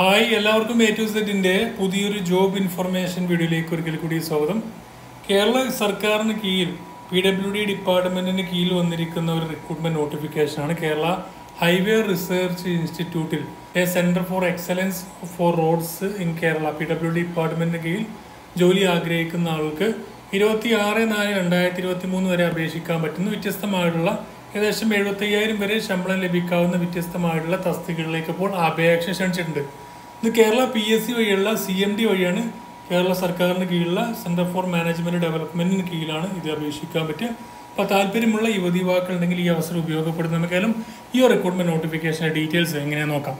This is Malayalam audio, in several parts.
ഹായ് എല്ലാവർക്കും എ ടു സെറ്റിന്റെ പുതിയൊരു ജോബ് ഇൻഫർമേഷൻ വീഡിയോയിലേക്ക് ഒരിക്കൽ കൂടി സ്വാഗതം കേരള സർക്കാരിന് കീഴിൽ പി ഡബ്ല്യു ഡി ഡിപ്പാർട്ട്മെന്റിന് കീഴിൽ വന്നിരിക്കുന്ന ഒരു റിക്രൂട്ട്മെന്റ് നോട്ടിഫിക്കേഷനാണ് കേരള ഹൈവേ റിസർച്ച് ഇൻസ്റ്റിറ്റ്യൂട്ടിൽ a centre for excellence for roads in Kerala P W D ഡിപ്പാർട്ട്മെന്റിന് കീഴിൽ ജോലി ആഗ്രഹിക്കുന്ന ആൾക്ക് ഇരുപത്തി ആറ് നാല് രണ്ടായിരത്തി ഇരുപത്തി മൂന്ന് വരെ അപേക്ഷിക്കാൻ പറ്റുന്ന വ്യത്യസ്തമായിട്ടുള്ള ഏകദേശം എഴുപത്തി അയ്യായിരം വരെ ശമ്പളം ലഭിക്കാവുന്ന വ്യത്യസ്തമായിട്ടുള്ള തസ്തികകളിലേക്ക് ഇപ്പോൾ അപേക്ഷ ക്ഷണിച്ചിട്ടുണ്ട് ഇത് കേരള പി എസ് സി വഴിയുള്ള സി എം ഡി വഴിയാണ് കേരള സർക്കാരിന് കീഴിലുള്ള സെന്റർ ഫോർ മാനേജ്മെന്റ് ഡെവലപ്മെന്റിന് കീഴിലാണ് ഇത് അപേക്ഷിക്കാൻ പറ്റുക അപ്പോൾ താല്പര്യമുള്ള യുവതി യുവാക്കൾ ഉണ്ടെങ്കിൽ ഈ അവസരം ഉപയോഗപ്പെടുന്ന നമുക്കായാലും ഈ റിക്രൂട്ട്മെന്റ് നോട്ടിഫിക്കേഷൻ്റെ ഡീറ്റെയിൽസ് എങ്ങനെയാണെന്ന് നോക്കാം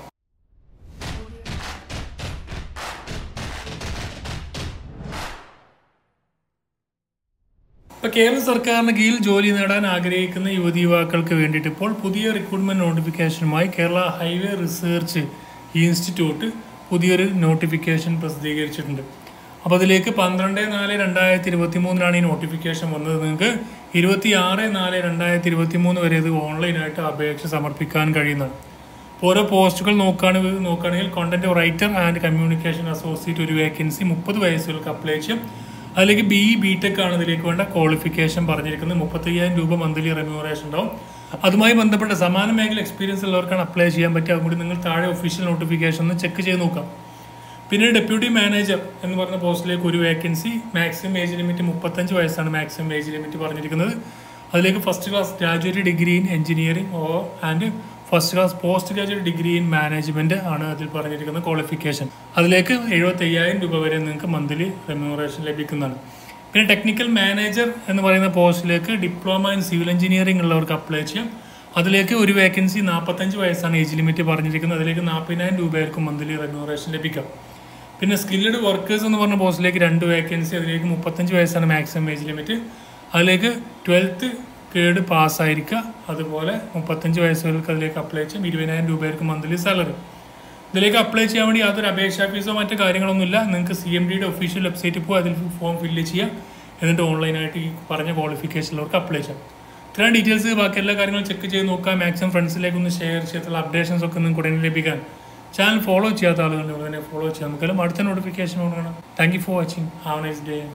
ഇപ്പോൾ കേരള സർക്കാരിന് കീഴിൽ ജോലി നേടാൻ ആഗ്രഹിക്കുന്ന യുവതി യുവാക്കൾക്ക് വേണ്ടിയിട്ട് ഇപ്പോൾ പുതിയ റിക്രൂട്ട്മെന്റ് നോട്ടിഫിക്കേഷനുമായി കേരള ഹൈവേ റിസർച്ച് ഇൻസ്റ്റിറ്റ്യൂട്ട് പുതിയൊരു നോട്ടിഫിക്കേഷൻ പ്രസിദ്ധീകരിച്ചിട്ടുണ്ട് അപ്പോൾ അതിലേക്ക് പന്ത്രണ്ട് നാല് രണ്ടായിരത്തി ഇരുപത്തി മൂന്നിലാണ് ഈ നോട്ടിഫിക്കേഷൻ വന്നത് നിങ്ങൾക്ക് ഇരുപത്തി ആറ് നാല് രണ്ടായിരത്തി ഇരുപത്തി മൂന്ന് വരെ ഇത് ഓൺലൈനായിട്ട് അപേക്ഷ സമർപ്പിക്കാൻ കഴിയുന്നതാണ് അപ്പോൾ ഓരോ പോസ്റ്റുകൾ നോക്കുകയാണെങ്കിൽ നോക്കുകയാണെങ്കിൽ content writer and communication associate ഒരു വേക്കൻസി മുപ്പത് വയസ്സുകൾക്ക് അപ്ലൈ ചെയ്യാം അതിലേക്ക് ബി ബി ടെക് ആണ് ഇതിലേക്ക് വേണ്ട ക്വാളിഫിക്കേഷൻ പറഞ്ഞിരിക്കുന്നത് മുപ്പത്തയ്യായിരം രൂപ മന്ത്ലി റെമ്യൂറേഷൻ ഉണ്ടാവും അതുമായി ബന്ധപ്പെട്ട സമാന മേഖല എക്സ്പീരിയൻസ് ഉള്ളവർക്കാണ് അപ്ലൈ ചെയ്യാൻ പറ്റുക അതുകൂടി നിങ്ങൾ താഴെ ഒഫീഷ്യൽ നോട്ടിഫിക്കേഷൻ ഒന്ന് ചെക്ക് ചെയ്ത് നോക്കാം പിന്നെ ഡെപ്യൂട്ടി മാനേജർ എന്ന് പറഞ്ഞ പോസ്റ്റിലേക്ക് ഒരു വേക്കൻസി മാക്സിമം ഏജ് ലിമിറ്റ് മുപ്പത്തഞ്ച് വയസ്സാണ് മാക്സിമം ഏജ് ലിമിറ്റ് പറഞ്ഞിരിക്കുന്നത് അതിലേക്ക് first class graduate degree in engineering ഓ and first class post graduate degree in management ആണ് അതിൽ പറഞ്ഞിരിക്കുന്ന ക്വാളിഫിക്കേഷൻ അതിലേക്ക് എഴുപത്തി അയ്യായിരം രൂപ വരെ നിങ്ങൾക്ക് മന്ത്ലി റെമ്യൂറേഷൻ ലഭിക്കുന്നതാണ് പിന്നെ ടെക്നിക്കൽ മാനേജർ എന്ന് പറയുന്ന പോസ്റ്റിലേക്ക് ഡിപ്ലോമ ഇൻ സിവിൽ എഞ്ചിനീയറിംഗ് ഉള്ളവർക്ക് അപ്ലൈ ചെയ്യാം അതിലേക്ക് ഒരു വേക്കൻസി നാൽപ്പത്തഞ്ച് വയസ്സാണ് ഏജ് ലിമിറ്റ് പറഞ്ഞിരിക്കുന്നത് അതിലേക്ക് നാൽപ്പതിനായിരം രൂപയായിരിക്കും മന്ത്ലി റെമ്യൂറേഷൻ ലഭിക്കാം പിന്നെ സ്കില്ലഡ് വർക്കേഴ്സ് എന്ന് പറഞ്ഞ പോസ്റ്റിലേക്ക് രണ്ട് വേക്കൻസി അതിലേക്ക് മുപ്പത്തഞ്ച് വയസ്സാണ് മാക്സിമം ഏജ് ലിമിറ്റ് അതിലേക്ക് ട്വൽത്ത് കേഡ് പാസ്സായിരിക്കുക അതുപോലെ മുപ്പത്തഞ്ച് വയസ്സുകൾക്ക് അതിലേക്ക് അപ്ലൈ ചെയ്യാം ഇരുപതിനായിരം രൂപയായിരിക്കും മന്ത്ലി സാലറി ഇതിലേക്ക് അപ്ലൈ ചെയ്യാൻ വേണ്ടി യാതൊരു അപേക്ഷാ ഫീസോ മറ്റു കാര്യങ്ങളൊന്നുമില്ല നിങ്ങൾക്ക് സി എം ഡിയുടെ ഒഫീഷ്യൽ വെബ്സൈറ്റിൽ പോയി അതിൽ ഫോം ഫില്ല് ചെയ്യാം എന്നിട്ട് ഓൺലൈനായിട്ട് ഈ പറഞ്ഞ ക്വാളിഫിക്കേഷനിലവർക്ക് അപ്ലൈ ചെയ്യാം ഇത്രയും ഡീറ്റെയിൽസ് ബാക്കി എല്ലാ കാര്യങ്ങളും ചെക്ക് ചെയ്ത് നോക്കാം മാക്സിമം ഫ്രണ്ട്സിലേക്ക് ഒന്ന് ഷെയർ ചെയ്തിട്ടുള്ള അപ്ഡേഷൻസ് ഒക്കെ നിങ്ങൾക്ക് ഉടനെ ലഭിക്കാൻ ചാനൽ ഫോളോ ചെയ്യാത്ത ആളുകളുടെ ഉടനെ ഫോളോ ചെയ്യാം നമുക്കെല്ലാം അടുത്ത നോട്ടിഫിക്കേഷൻ കൊടുക്കണം thank you for watching have nice day